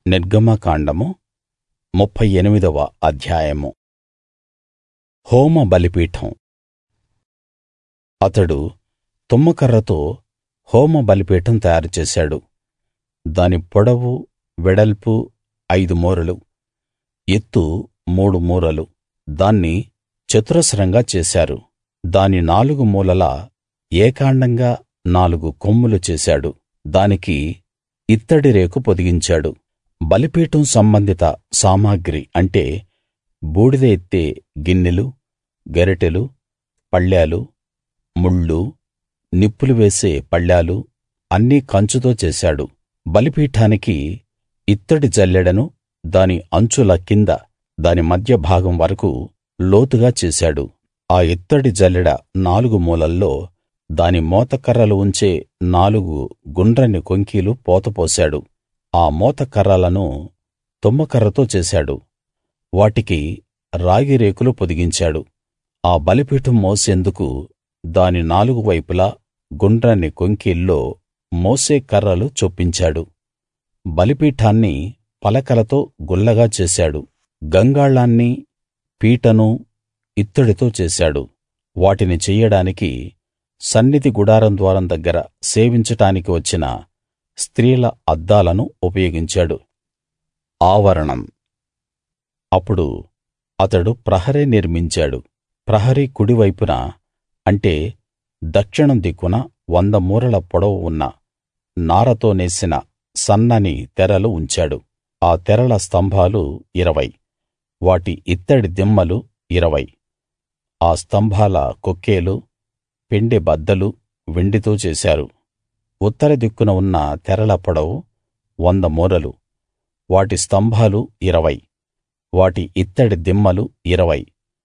నిర్గమకాండము ముప్ఫై ఎనిమిదవ అధ్యాయము హోమ బలిపీఠం అతడు తుమ్మకర్రతో హోమ బలిపీఠం తయారు చేశాడు దాని పొడవు వెడల్పు ఐదు మూరలు ఎత్తు మూడు మూరలు దాన్ని చతురస్రంగా చేశారు దాని నాలుగు మూలలా ఏకాండంగా నాలుగు కొమ్ములు చేశాడు దానికి ఇత్తడి రేకు పొదిగించాడు బలిపీఠం సంబంధిత సామగ్రి అంటే బూడిద ఎత్తే గిన్నెలు గరిటెలు పళ్ళేలు ముళ్ళు నిప్పులు వేసే పళ్ళాలు అన్నీ కంచుతో చేశాడు బలిపీఠానికి ఇత్తడి జల్లెడను దాని అంచుల కింద దాని మధ్య భాగం వరకూ లోతుగా చేశాడు ఆ ఇత్తడి జల్లెడ నాలుగు మూలల్లో దాని మోతకర్రలు ఉంచే నాలుగు గుండ్రని కొంకీలు పోతపోశాడు ఆ మోతకర్రలను తుమ్మకర్రతో చేశాడు వాటికి రాగి రేకులు పొదిగించాడు ఆ బలిపీఠం మోసేందుకు దాని నాలుగు వైపులా గుండ్రని కొంకీల్లో మోసే కర్రలు చొప్పించాడు బలిపీఠాన్ని పలకలతో గుల్లగా చేశాడు గంగాళాన్నీ పీటనూ ఇత్తడితో చేశాడు వాటిని చెయ్యడానికి సన్నిధి గుడారం ద్వారం దగ్గర సేవించడానికి వచ్చిన స్త్రీల అద్దాలను ఉపయోగించాడు ఆవరణం అప్పుడు అతడు ప్రహరీ నిర్మించాడు ప్రహరీ కుడి వైపున అంటే దక్షిణం దిక్కున వంద మూరల పొడవు ఉన్న నారతో నేసిన సన్నని తెరలు ఉంచాడు ఆ తెరల స్తంభాలు ఇరవై వాటి ఇత్తడి దిమ్మలు ఇరవై ఆ స్తంభాల కొక్కేలు పెండె బద్దలు వెండితో చేశారు ఉత్తర దిక్కున ఉన్న తెరల పొడవు వంద మూరలు వాటి స్తంభాలు ఇరవై వాటి ఇత్తడి దిమ్మలు ఇరవై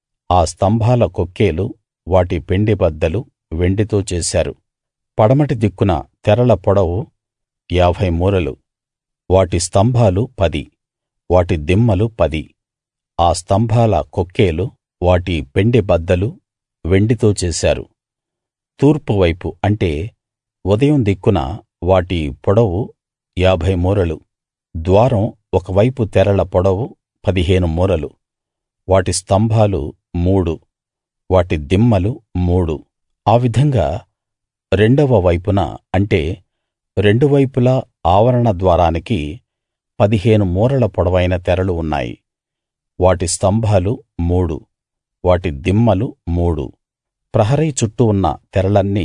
ఆ స్తంభాల కొక్కేలు వాటి పెండె బద్దలు వెండితో చేశారు పడమటి దిక్కున తెరల పొడవు ఏభై మూరలు వాటి స్తంభాలు పది వాటి దిమ్మలు పది ఆ స్తంభాల కొక్కేలు వాటి పెండె బద్దలు వెండితో చేశారు తూర్పు వైపు అంటే ఉదయం దిక్కున వాటి పొడవు ఏభై మూరలు ద్వారం ఒక వైపు తెరల పొడవు పదిహేను మూరలు వాటి స్తంభాలు మూడు వాటి దిమ్మలు మూడు ఆ విధంగా రెండవ వైపున అంటే రెండు వైపులా ఆవరణ ద్వారానికి పదిహేను మూరల పొడవైన తెరలు ఉన్నాయి వాటి స్తంభాలు మూడు వాటి దిమ్మలు మూడు ప్రహరీ చుట్టూ ఉన్న తెరలన్నీ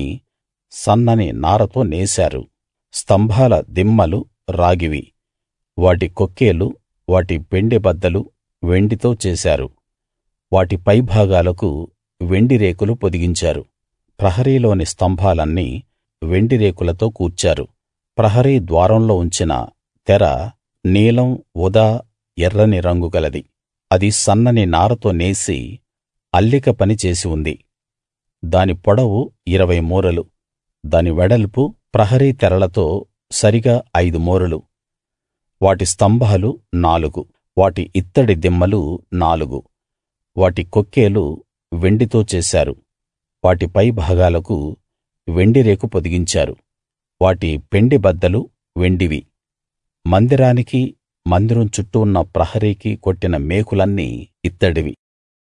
సన్నని నారతో నేశారు స్తంభాల దిమ్మలు రాగివి వాటి కొక్కేలు వాటి పెండె బద్దలు వెండితో చేశారు వాటి పైభాగాలకు వెండి రేకులు పొదిగించారు ప్రహరీలోని స్తంభాలన్నీ వెండి రేకులతో కూర్చారు ప్రహరీ ద్వారంలో ఉంచిన తెర నీలం ఊదా ఎర్రని రంగు గలది అది సన్నని నారతో నేసి అల్లిక పని చేసి ఉంది దాని పొడవు ఇరవై మూరలు దాని వెడల్పు ప్రహరీ తెరలతో సరిగా ఐదు మూరలు వాటి స్తంభాలు నాలుగు వాటి ఇత్తడి దిమ్మలు నాలుగు వాటి కొక్కేలు వెండితో చేశారు వాటి పై భాగాలకు వెండి రేకు పొదిగించారు వాటి పెండె బద్దలు వెండివి మందిరానికి మందిరం చుట్టూ ఉన్న ప్రహరీకి కొట్టిన మేకులన్నీ ఇత్తడివి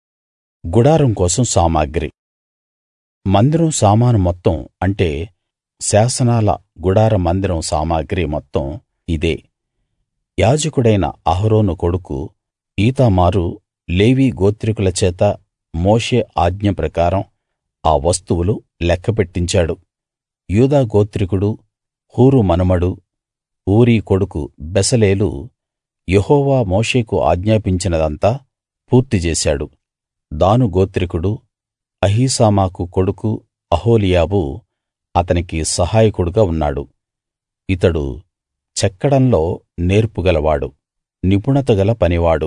గుడారం కోసం సామగ్రి మందిరం సామాను మొత్తం అంటే శాసనాల గుడార మందిరం సామగ్రి మొత్తం ఇదే యాజకుడైన అహరోను కొడుకు ఈతామారు లేవీ గోత్రికుల చేత మోషే ఆజ్ఞ ప్రకారం ఆ వస్తువులు లెక్క పెట్టించాడు యూదా గోత్రికుడు హూరు మనుమడు ఊరీ కొడుకు బెసలేలు యెహోవా మోషేకు ఆజ్ఞాపించినదంతా పూర్తి చేశాడు దాను గోత్రికుడు అహీసామాకు కొడుకు అహోలీయాబు అతనికి సహాయకుడుగా ఉన్నాడు ఇతడు చెక్కడంలో నేర్పుగలవాడు నిపుణత గల పనివాడు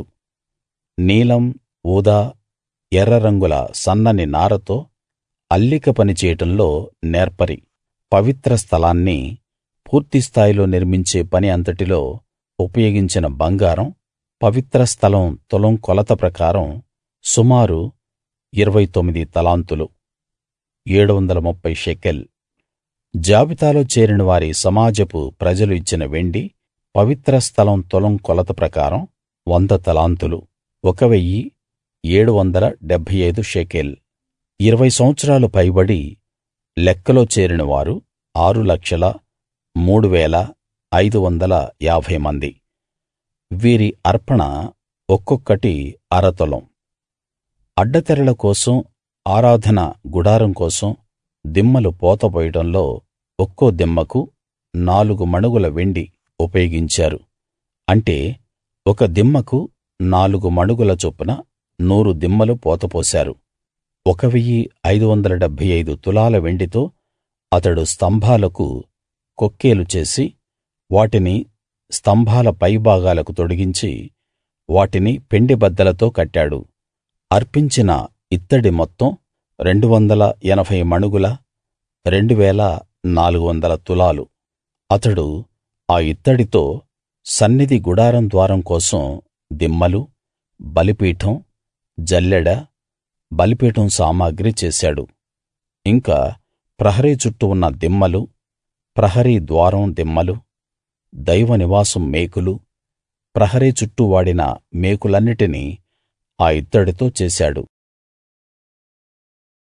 నీలం ఊదా ఎర్ర రంగుల సన్నని నారతో అల్లిక పని చేయడంలో నేర్పరి పవిత్ర స్థలాన్ని పూర్తి స్థాయిలో నిర్మించే పని అంతటిలో ఉపయోగించిన బంగారం పవిత్ర స్థలం తులం కొలత ప్రకారం సుమారు ఇరవై తొమ్మిది తలాంతులు ఏడు వందల ముప్ఫై షెకెల్ జాబితాలో చేరిన వారి సమాజపు ప్రజలు ఇచ్చిన వెండి పవిత్ర స్థలం తులం కొలత ప్రకారం వంద తలాంతులు ఒక వెయ్యి ఏడు వందల డెబ్భై ఐదు షెకెల్ ఇరవై సంవత్సరాలు పైబడి లెక్కలో చేరిన వారు ఆరు లక్షల మూడు వేల ఐదు వందల యాభై మంది వీరి అర్పణ ఒక్కొక్కటి అర తులం అడ్డతెరల కోసం ఆరాధన గుడారం కోసం దిమ్మలు పోతపోయడంలో ఒక్కో దిమ్మకు నాలుగు మణుగుల వెండి ఉపయోగించారు అంటే ఒక దిమ్మకు నాలుగు మణుగుల చొప్పున నూరు దిమ్మలు పోతపోశారు ఒక వెయ్యి ఐదు వందల డెబ్భై ఐదు తులాల వెండితో అతడు స్తంభాలకు కొక్కేలు చేసి వాటిని స్తంభాల పైభాగాలకు తొడిగించి వాటిని పెండె బద్దలతో కట్టాడు అర్పించిన ఇత్తడి మొత్తం రెండు వందల ఎనభై మణుగుల రెండు వేల నాలుగు వందల తులాలు అతడు ఆ ఇత్తడితో సన్నిధి గుడారం ద్వారం కోసం దిమ్మలు బలిపీఠం జల్లెడ బలిపీఠం సామగ్రి చేశాడు ఇంకా ప్రహరీ చుట్టూ ఉన్న దిమ్మలు ప్రహరీ ద్వారం దిమ్మలు దైవ నివాసం మేకులు ప్రహరీ చుట్టూ వాడిన మేకులన్నిటినీ ఆ ఇత్తడితో చేశాడు